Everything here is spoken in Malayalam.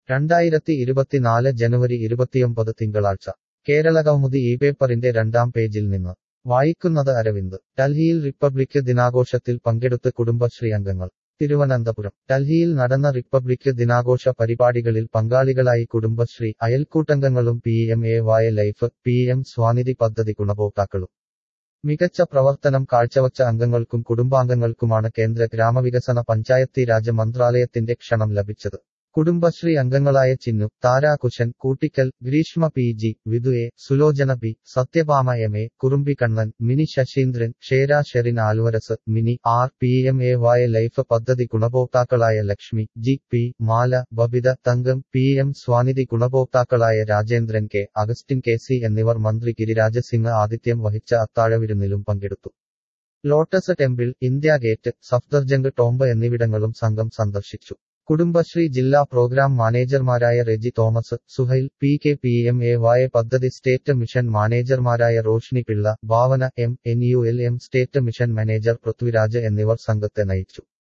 രണ്ടായിരത്തി ഇരുപത്തിനാല് ജനുവരി ഇരുപത്തിയൊമ്പത് തിങ്കളാഴ്ച കേരളകൗമുദി ഈ പേപ്പറിന്റെ രണ്ടാം പേജിൽ നിന്ന് വായിക്കുന്നത് അരവിന്ദ് ഡൽഹിയിൽ റിപ്പബ്ലിക് ദിനാഘോഷത്തിൽ പങ്കെടുത്ത് കുടുംബശ്രീ അംഗങ്ങൾ തിരുവനന്തപുരം ഡൽഹിയിൽ നടന്ന റിപ്പബ്ലിക് ദിനാഘോഷ പരിപാടികളിൽ പങ്കാളികളായി കുടുംബശ്രീ അയൽക്കൂട്ടംഗങ്ങളും P M A Y life P M Svanidhi പദ്ധതി ഗുണഭോക്താക്കളും മികച്ച പ്രവർത്തനം കാഴ്ചവച്ച അംഗങ്ങൾക്കും കുടുംബാംഗങ്ങൾക്കുമാണ് കേന്ദ്ര ഗ്രാമവികസന പഞ്ചായത്തീരാജ് മന്ത്രാലയത്തിന്റെ ക്ഷണം ലഭിച്ചത് കുടുംബശ്രീ അംഗങ്ങളായ Chinnu Tharakushan Koottickal Greeshma P G Vidhu A Sulochana B Sathyabhama M A Kurumbi Kannan Mini Saseendran ഷേര Sherin Alvares Mini R P M A Y life പദ്ധതി ഗുണഭോക്താക്കളായ Lakshmi G P Mala Babitha Thankam P M Svanidhi ഗുണഭോക്താക്കളായ Rajendran K Augustine K C എന്നിവർ മന്ത്രി ഗിരിരാജ സിംഗ് ആതിഥ്യം വഹിച്ച അത്താഴവിരുന്നിലും പങ്കെടുത്തു lotus temple India gate Safdarjung tomb എന്നിവിടങ്ങളും സംഘം സന്ദർശിച്ചു കുടുംബശ്രീ ജില്ലാ പ്രോഗ്രാം മാനേജർമാരായ Reji Thomas Suhail P K P M A Y പദ്ധതി സ്റ്റേറ്റ് മിഷൻ മാനേജർമാരായ Roshni Pillai Bhavana M N U L M state mission manager Prithviraj എന്നിവർ സംഘത്തെ നയിച്ചു